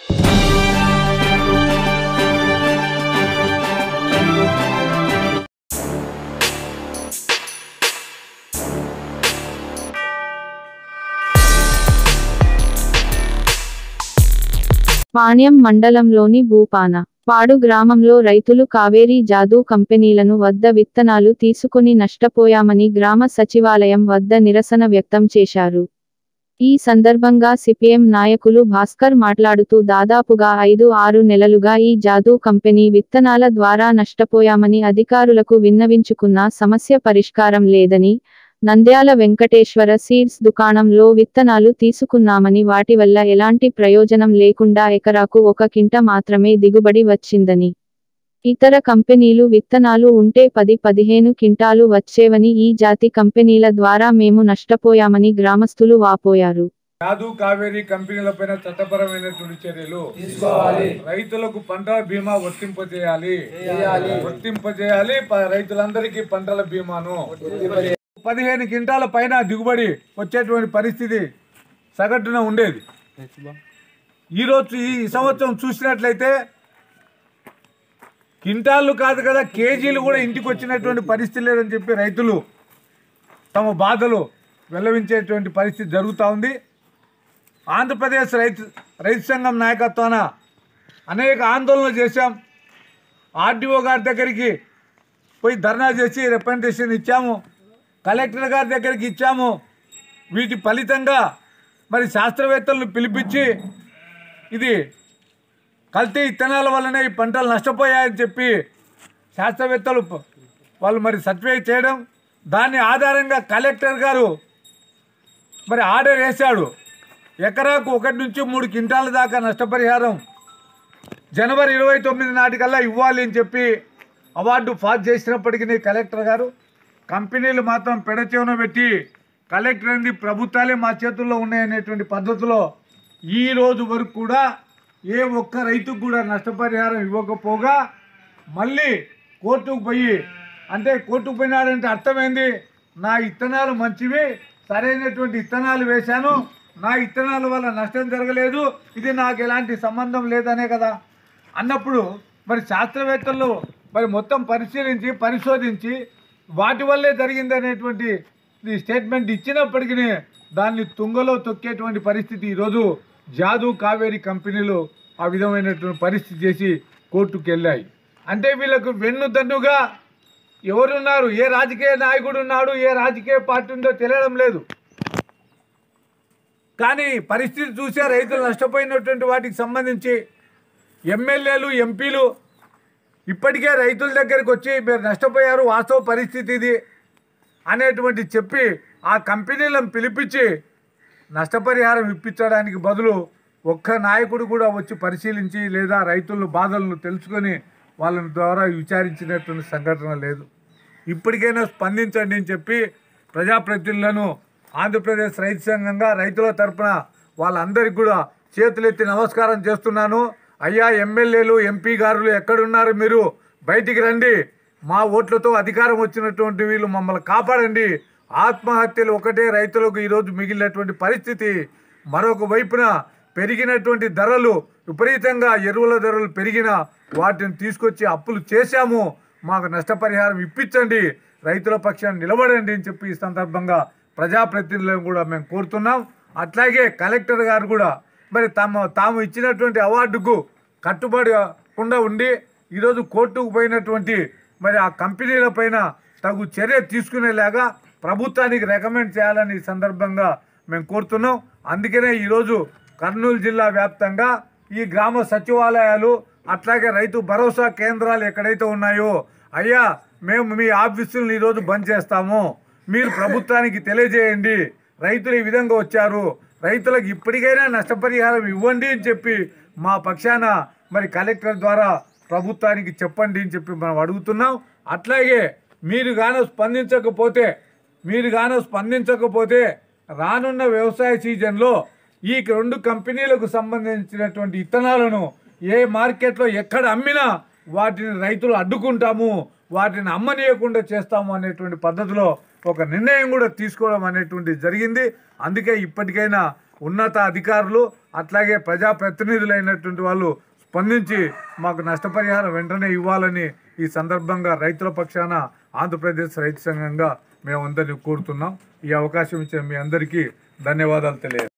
పాణ్యం మండలంలోని భూపాన పాడు గ్రామంలో రైతులు కావేరీ జాదూ కంపెనీలను వద్ద విత్తనాలు తీసుకుని నష్టపోయామని గ్రామ సచివాలయం వద్ద నిరసన వ్యక్తం చేశారు ఈ సందర్భంగా సిపిఎం నాయకులు భాస్కర్ మాట్లాడుతూ దాదాపుగా ఐదు ఆరు నెలలుగా ఈ జాదూ కంపెనీ విత్తనాల ద్వారా నష్టపోయామని అధికారులకు విన్నవించుకున్నా సమస్య పరిష్కారం లేదని నంద్యాల వెంకటేశ్వర సీడ్స్ దుకాణంలో విత్తనాలు తీసుకున్నామని వాటి వల్ల ఎలాంటి ప్రయోజనం లేకుండా ఎకరాకు ఒక కింట మాత్రమే దిగుబడి వచ్చిందని ఇతర కంపెనీలు విత్తనాలు ఉంటే పది పదిహేను కింటాలు వచ్చేవని ఈ జాతి కంపెనీల ద్వారా మేము నష్టపోయామని గ్రామస్తులు వాపోయారు యాదు కావేరీ కంపెనీలపైన చట్టపరమైనటువంటి చర్యలు తీసుకోవాలి రైతులకు పంట బీమా వర్తింపజేయాలి చేయాలి. వర్తింపజేయాలి ప- రైతులందరికీ పంటల బీమాను పదిహేను క్వింటాల పైన దిగుబడి వచ్చేటువంటి పరిస్థితి సగటున ఉండేది ఈరోజు ఈ సంవత్సరం చూసినట్లయితే క్వింటాళ్ళు కాదు కదా కేజీలు కూడా ఇంటికి వచ్చినటువంటి పరిస్థితి లేదని చెప్పి రైతులు తమ బాధలు వెల్లవించేటువంటి పరిస్థితి జరుగుతూ ఉంది ఆంధ్రప్రదేశ్ రైతు రైతు సంఘం నాయకత్వాన అనేక ఆందోళనలు చేశాం ఆర్డీఓ గారి దగ్గరికి పోయి ధర్నా చేసి రిప్రజెంటేషన్ ఇచ్చాము కలెక్టర్ గారి దగ్గరికి ఇచ్చాము వీటి ఫలితంగా మరి శాస్త్రవేత్తలను పిలిపించి ఇది కల్తీ ఇత్తనాల వల్లనే ఈ పంటలు నష్టపోయాయని చెప్పి శాస్త్రవేత్తలు ప- వాళ్ళు మరి సర్టిఫై చేయడం దాని ఆధారంగా కలెక్టర్ గారు మరి ఆర్డర్ వేశాడు ఎకరాకు ఒకటి నుంచి మూడు క్వింటాల దాకా నష్టపరిహారం జనవరి ఇరవై తొమ్మిది నాటికల్లా ఇవ్వాలి అని చెప్పి అవార్డు పాస్ చేసినప్పటికీ కలెక్టర్ గారు కంపెనీలు మాత్రం పెడచెవున పెట్టి కలెక్టర్ అనేది ప్రభుత్వాలే మా చేతుల్లో ఉన్నాయనేటువంటి పద్ధతిలో ఈ రోజు వరకు కూడా ఏ ఒక్క రైతుకు కూడా నష్టపరిహారం ఇవ్వకపోగా మళ్ళీ కోర్టుకు పోయి అంటే కోర్టుకు పోయినాడంటే అర్థమైంది నా ఇత్తనాలు మంచివి సరైనటువంటి ఇత్తనాలు వేశాను నా ఇత్తనాల వల్ల నష్టం జరగలేదు ఇది నాకు ఎలాంటి సంబంధం లేదనే కదా అన్నప్పుడు మరి శాస్త్రవేత్తలు మరి మొత్తం పరిశీలించి పరిశోధించి వాటి వల్లే జరిగింది అనేటువంటి ఈ స్టేట్మెంట్ ఇచ్చినప్పటికీ దాన్ని తుంగలో తొక్కేటువంటి పరిస్థితి ఈరోజు జాదు కావేరీ కంపెనీలు ఆ విధమైనటువంటి పరిస్థితి చేసి కోర్టుకు వెళ్ళాయి అంటే వీళ్ళకు వెన్నుదన్నుగా ఎవరున్నారు ఏ రాజకీయ నాయకుడు ఉన్నాడు ఏ రాజకీయ పార్టీ ఉందో తెలియడం లేదు కానీ పరిస్థితి చూసే రైతులు నష్టపోయినటువంటి వాటికి సంబంధించి ఎమ్మెల్యేలు ఎంపీలు ఇప్పటికే రైతుల దగ్గరికి వచ్చి మీరు నష్టపోయారు వాస్తవ పరిస్థితి ఇది అనేటువంటి చెప్పి ఆ కంపెనీలను పిలిపించి నష్టపరిహారం ఇప్పించడానికి బదులు ఒక్క నాయకుడు కూడా వచ్చి పరిశీలించి లేదా రైతుల బాధలను తెలుసుకొని వాళ్ళని ద్వారా విచారించినటువంటి సంఘటన లేదు ఇప్పటికైనా స్పందించండి అని చెప్పి ప్రజాప్రతినిధులను ఆంధ్రప్రదేశ్ రైతు సంఘంగా రైతుల తరపున వాళ్ళందరికీ కూడా చేతులెత్తి నమస్కారం చేస్తున్నాను అయ్యా ఎమ్మెల్యేలు ఎంపీ గారులు ఎక్కడున్నారు మీరు బయటికి రండి మా ఓట్లతో అధికారం వచ్చినటువంటి వీళ్ళు మమ్మల్ని కాపాడండి ఆత్మహత్యలు ఒకటే రైతులకు ఈరోజు మిగిలినటువంటి పరిస్థితి మరొక వైపున పెరిగినటువంటి ధరలు విపరీతంగా ఎరువుల ధరలు పెరిగిన వాటిని తీసుకొచ్చి అప్పులు చేశాము మాకు నష్టపరిహారం ఇప్పించండి రైతుల పక్షాన్ని నిలబడండి అని చెప్పి ఈ సందర్భంగా ప్రజాప్రతినిధులను కూడా మేము కోరుతున్నాం అట్లాగే కలెక్టర్ గారు కూడా మరి తమ తాము ఇచ్చినటువంటి అవార్డుకు కట్టుబడకుండా ఉండి ఈరోజు కోర్టుకు పోయినటువంటి మరి ఆ కంపెనీల పైన తగు చర్య తీసుకునేలాగా ప్రభుత్వానికి రికమెండ్ చేయాలని ఈ సందర్భంగా మేము కోరుతున్నాం అందుకనే ఈరోజు కర్నూలు జిల్లా వ్యాప్తంగా ఈ గ్రామ సచివాలయాలు అట్లాగే రైతు భరోసా కేంద్రాలు ఎక్కడైతే ఉన్నాయో అయ్యా మేము మీ ఆఫీసులను ఈరోజు బంద్ చేస్తాము మీరు ప్రభుత్వానికి తెలియజేయండి రైతులు ఈ విధంగా వచ్చారు రైతులకు ఇప్పటికైనా నష్టపరిహారం ఇవ్వండి అని చెప్పి మా పక్షాన మరి కలెక్టర్ ద్వారా ప్రభుత్వానికి చెప్పండి అని చెప్పి మనం అడుగుతున్నాం అట్లాగే మీరు గాన స్పందించకపోతే మీరు గాన స్పందించకపోతే రానున్న వ్యవసాయ సీజన్లో ఈ రెండు కంపెనీలకు సంబంధించినటువంటి ఇత్తనాలను ఏ మార్కెట్లో ఎక్కడ అమ్మినా వాటిని రైతులు అడ్డుకుంటాము వాటిని అమ్మనీయకుండా చేస్తాము అనేటువంటి పద్ధతిలో ఒక నిర్ణయం కూడా తీసుకోవడం అనేటువంటి జరిగింది అందుకే ఇప్పటికైనా ఉన్నత అధికారులు అట్లాగే ప్రజాప్రతినిధులైనటువంటి వాళ్ళు స్పందించి మాకు నష్టపరిహారం వెంటనే ఇవ్వాలని ఈ సందర్భంగా రైతుల పక్షాన ఆంధ్రప్రదేశ్ రైతు సంఘంగా మేము అందరినీ కోరుతున్నాం ఈ అవకాశం ఇచ్చిన మీ అందరికీ ధన్యవాదాలు తెలియ